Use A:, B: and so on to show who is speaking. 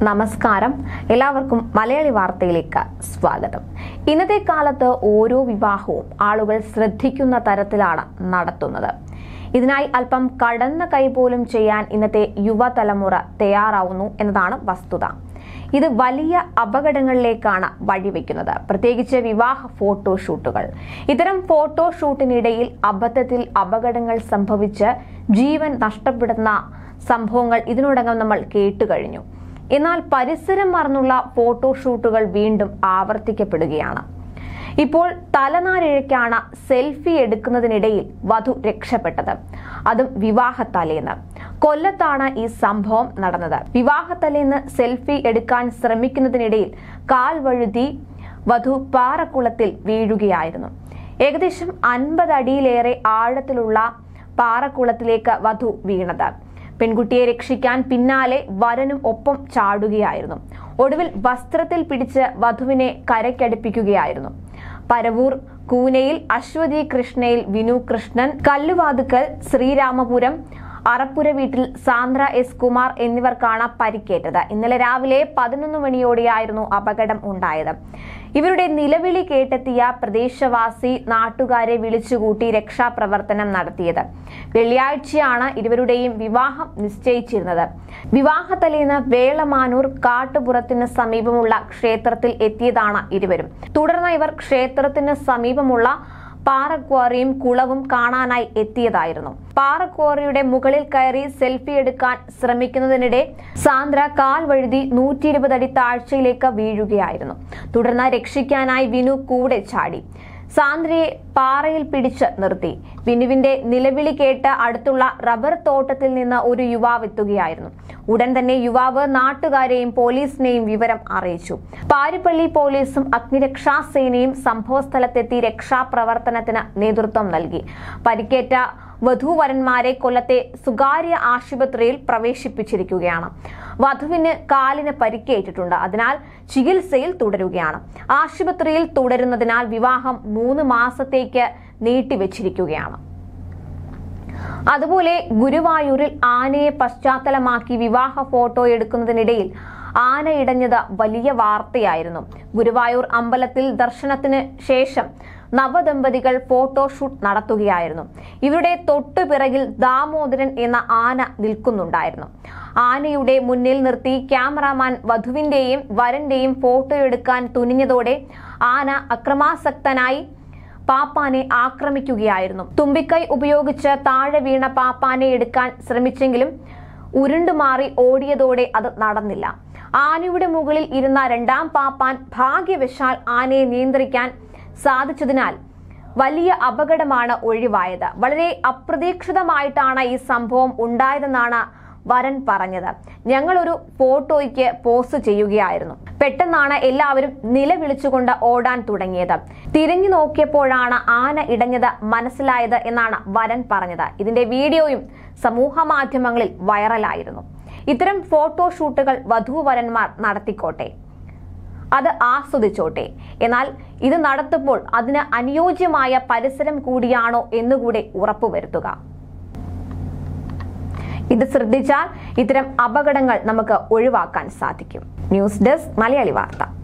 A: നമസ്കാരം എല്ലാവർക്കും മലയാളി വാർത്തയിലേക്ക് സ്വാഗതം ഇന്നത്തെ കാലത്ത് ഓരോ വിവാഹവും ആളുകൾ ശ്രദ്ധിക്കുന്ന തരത്തിലാണ് നടത്തുന്നത് ഇതിനായി അല്പം കടന്ന കൈ പോലും ചെയ്യാൻ ഇന്നത്തെ യുവതലമുറ തയ്യാറാവുന്നു എന്നതാണ് വസ്തുത ഇത് വലിയ അപകടങ്ങളിലേക്കാണ് വഴിവെക്കുന്നത് പ്രത്യേകിച്ച് വിവാഹ ഫോട്ടോഷൂട്ടുകൾ ഇത്തരം ഫോട്ടോഷൂട്ടിനിടയിൽ അബദ്ധത്തിൽ അപകടങ്ങൾ സംഭവിച്ച് ജീവൻ നഷ്ടപ്പെടുന്ന സംഭവങ്ങൾ ഇതിനോടകം നമ്മൾ കേട്ടുകഴിഞ്ഞു എന്നാൽ പരിസരം മറന്നുള്ള ഫോട്ടോഷൂട്ടുകൾ വീണ്ടും ആവർത്തിക്കപ്പെടുകയാണ് ഇപ്പോൾ തലനാരിഴയ്ക്കാണ് സെൽഫി എടുക്കുന്നതിനിടയിൽ വധു രക്ഷപ്പെട്ടത് അതും വിവാഹത്തലേന്ന് കൊല്ലത്താണ് ഈ സംഭവം നടന്നത് വിവാഹത്തലേന്ന് സെൽഫി എടുക്കാൻ ശ്രമിക്കുന്നതിനിടയിൽ കാൽ വഴുതി വധു പാറക്കുളത്തിൽ വീഴുകയായിരുന്നു ഏകദേശം അൻപത് അടിയിലേറെ ആഴത്തിലുള്ള പാറക്കുളത്തിലേക്ക് വധു വീണത് പെൺകുട്ടിയെ രക്ഷിക്കാൻ പിന്നാലെ വരനും ഒപ്പം ചാടുകയായിരുന്നു ഒടുവിൽ വസ്ത്രത്തിൽ പിടിച്ച് വധുവിനെ കരയ്ക്കടുപ്പിക്കുകയായിരുന്നു പരവൂർ കൂനയിൽ അശ്വതി കൃഷ്ണയിൽ വിനു കൃഷ്ണൻ കല്ലുവാതുക്കൽ ശ്രീരാമപുരം അറപ്പുര വീട്ടിൽ സാന്ദ്ര എസ് കുമാർ എന്നിവർക്കാണ് പരിക്കേറ്റത് ഇന്നലെ രാവിലെ പതിനൊന്ന് മണിയോടെയായിരുന്നു അപകടം ഉണ്ടായത് ഇവരുടെ നിലവിളി കേട്ടെത്തിയ പ്രദേശവാസി നാട്ടുകാരെ വിളിച്ചുകൂട്ടി രക്ഷാപ്രവർത്തനം നടത്തിയത് വെള്ളിയാഴ്ചയാണ് ഇരുവരുടെയും വിവാഹം നിശ്ചയിച്ചിരുന്നത് വിവാഹത്തലേന്ന് വേളമാനൂർ കാട്ടുപുറത്തിന് സമീപമുള്ള ക്ഷേത്രത്തിൽ എത്തിയതാണ് ഇരുവരും തുടർന്ന് ഇവർ ക്ഷേത്രത്തിന് സമീപമുള്ള പാറക്വാറിയും കുളവും കാണാനായി എത്തിയതായിരുന്നു പാറക്വാറിയുടെ മുകളിൽ കയറി സെൽഫി എടുക്കാൻ ശ്രമിക്കുന്നതിനിടെ സാന്ദ്ര കാൽ വഴുതി നൂറ്റി ഇരുപത് അടി താഴ്ചയിലേക്ക് വീഴുകയായിരുന്നു തുടർന്ന് രക്ഷിക്കാനായി വിനു കൂടെ ചാടി സാന്ദ്രയെ പാറയിൽ പിടിച്ച് നിർത്തി വിനുവിന്റെ നിലവിളി കേട്ട് അടുത്തുള്ള റബ്ബർ തോട്ടത്തിൽ നിന്ന് ഒരു യുവാവ് എത്തുകയായിരുന്നു ഉടൻ തന്നെ യുവാവ് നാട്ടുകാരെയും പോലീസിനെയും വിവരം അറിയിച്ചു പാരിപ്പള്ളി പോലീസും അഗ്നിരക്ഷാ സേനയും സംഭവസ്ഥലത്തെത്തി രക്ഷാപ്രവർത്തനത്തിന് നേതൃത്വം നൽകി പരിക്കേറ്റ വധൂവരന്മാരെ കൊല്ലത്തെ സ്വകാര്യ ആശുപത്രിയിൽ പ്രവേശിപ്പിച്ചിരിക്കുകയാണ് വധുവിന് കാലിന് പരിക്കേറ്റിട്ടുണ്ട് അതിനാൽ ചികിത്സയിൽ തുടരുകയാണ് ആശുപത്രിയിൽ തുടരുന്നതിനാൽ വിവാഹം മൂന്ന് മാസത്തേക്ക് നീട്ടിവെച്ചിരിക്കുകയാണ് അതുപോലെ ഗുരുവായൂരിൽ ആനയെ പശ്ചാത്തലമാക്കി വിവാഹ ഫോട്ടോ എടുക്കുന്നതിനിടയിൽ ആന ഇടഞ്ഞത് വലിയ വാർത്തയായിരുന്നു ഗുരുവായൂർ അമ്പലത്തിൽ ദർശനത്തിന് ശേഷം നവദമ്പതികൾ ഫോട്ടോഷൂട്ട് നടത്തുകയായിരുന്നു ഇവരുടെ തൊട്ടുപിറകിൽ ദാമോദരൻ എന്ന ആന നിൽക്കുന്നുണ്ടായിരുന്നു ആനയുടെ മുന്നിൽ നിർത്തി ക്യാമറാമാൻ വധുവിന്റെയും വരന്റെയും ഫോട്ടോ എടുക്കാൻ തുനിഞ്ഞതോടെ ആന അക്രമാസക്തനായി പാപ്പാനെ ആക്രമിക്കുകയായിരുന്നു തുമ്പിക്കൈ ഉപയോഗിച്ച് താഴെ വീണ പാപ്പാനെ എടുക്കാൻ ശ്രമിച്ചെങ്കിലും ഉരുണ്ടുമാറി ഓടിയതോടെ അത് നടന്നില്ല ആനയുടെ മുകളിൽ ഇരുന്ന രണ്ടാം പാപ്പാൻ ഭാഗ്യവശാൽ ആനയെ നിയന്ത്രിക്കാൻ സാധിച്ചതിനാൽ വലിയ അപകടമാണ് ഒഴിവായത് വളരെ അപ്രതീക്ഷിതമായിട്ടാണ് ഈ സംഭവം ഉണ്ടായതെന്നാണ് വരൻ പറഞ്ഞത് ഞങ്ങളൊരു ഫോട്ടോയ്ക്ക് പോസ്റ്റ് ചെയ്യുകയായിരുന്നു പെട്ടെന്നാണ് എല്ലാവരും നിലവിളിച്ചുകൊണ്ട് ഓടാൻ തുടങ്ങിയത് തിരിഞ്ഞു നോക്കിയപ്പോഴാണ് ആന ഇടഞ്ഞത് മനസ്സിലായത് എന്നാണ് വരൻ പറഞ്ഞത് ഇതിന്റെ വീഡിയോയും സമൂഹ മാധ്യമങ്ങളിൽ വൈറലായിരുന്നു ഇത്തരം ഫോട്ടോഷൂട്ടുകൾ വധൂവരന്മാർ നടത്തിക്കോട്ടെ അത് ആസ്വദിച്ചോട്ടെ എന്നാൽ ഇത് നടത്തുമ്പോൾ അതിന് അനുയോജ്യമായ പരിസരം കൂടിയാണോ എന്നുകൂടെ ഉറപ്പുവരുത്തുക ഇത് ശ്രദ്ധിച്ചാൽ ഇത്തരം അപകടങ്ങൾ നമുക്ക് ഒഴിവാക്കാൻ സാധിക്കും ന്യൂസ് ഡെസ്ക് മലയാളി വാർത്ത